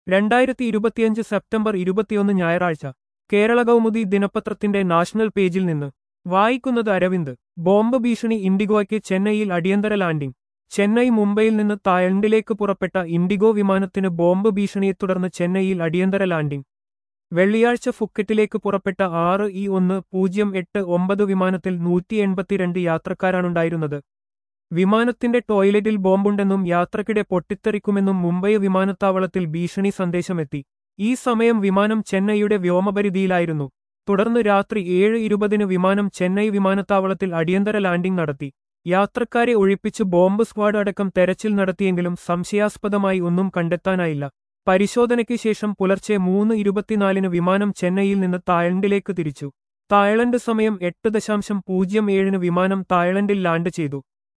രണ്ടായിരത്തി ഇരുപത്തിയഞ്ച് സെപ്റ്റംബർ ഇരുപത്തിയൊന്ന് ഞായറാഴ്ച കേരള കൗമുദി ദിനപത്രത്തിന്റെ നാഷണൽ പേജിൽ നിന്ന് വായിക്കുന്നത് അരവിന്ദ് ബോംബ് ഭീഷണി ഇൻഡിഗോയ്ക്ക് ചെന്നൈയിൽ അടിയന്തര ലാൻഡിംഗ് ചെന്നൈ മുംബൈയിൽ നിന്ന് തായ്ലൻഡിലേക്ക് പുറപ്പെട്ട ഇൻഡിഗോ വിമാനത്തിന് ബോംബ് ഭീഷണിയെ തുടർന്ന് ചെന്നൈയിൽ അടിയന്തര ലാൻഡിംഗ് വെള്ളിയാഴ്ച ഫുക്കറ്റിലേക്ക് പുറപ്പെട്ട ആറ് ഇ ഒന്ന് പൂജ്യം എട്ട് ഒമ്പത് വിമാനത്തിൽ നൂറ്റി എൺപത്തിരണ്ട് യാത്രക്കാരാണുണ്ടായിരുന്നത് വിമാനത്തിന്റെ ടോയ്ലറ്റിൽ ബോംബുണ്ടെന്നും യാത്രക്കിടെ പൊട്ടിത്തെറിക്കുമെന്നും മുംബൈ വിമാനത്താവളത്തിൽ ഭീഷണി സന്ദേശമെത്തി ഈ സമയം വിമാനം ചെന്നൈയുടെ വ്യോമപരിധിയിലായിരുന്നു തുടർന്ന് രാത്രി ഏഴ് ഇരുപതിന് വിമാനം ചെന്നൈ വിമാനത്താവളത്തിൽ അടിയന്തര ലാൻഡിംഗ് നടത്തി യാത്രക്കാരെ ഒഴിപ്പിച്ച് ബോംബ് സ്ക്വാഡ് അടക്കം തെരച്ചിൽ നടത്തിയെങ്കിലും സംശയാസ്പദമായി ഒന്നും കണ്ടെത്താനായില്ല പരിശോധനയ്ക്ക് ശേഷം പുലർച്ചെ മൂന്ന് ഇരുപത്തിനാലിന് വിമാനം ചെന്നൈയിൽ നിന്ന് തായ്ലൻഡിലേക്ക് തിരിച്ചു തായ്ലൻഡ് സമയം എട്ട് ദശാംശം പൂജ്യം ഏഴിന് വിമാനം തായ്ലൻഡിൽ ലാൻഡ് ചെയ്തു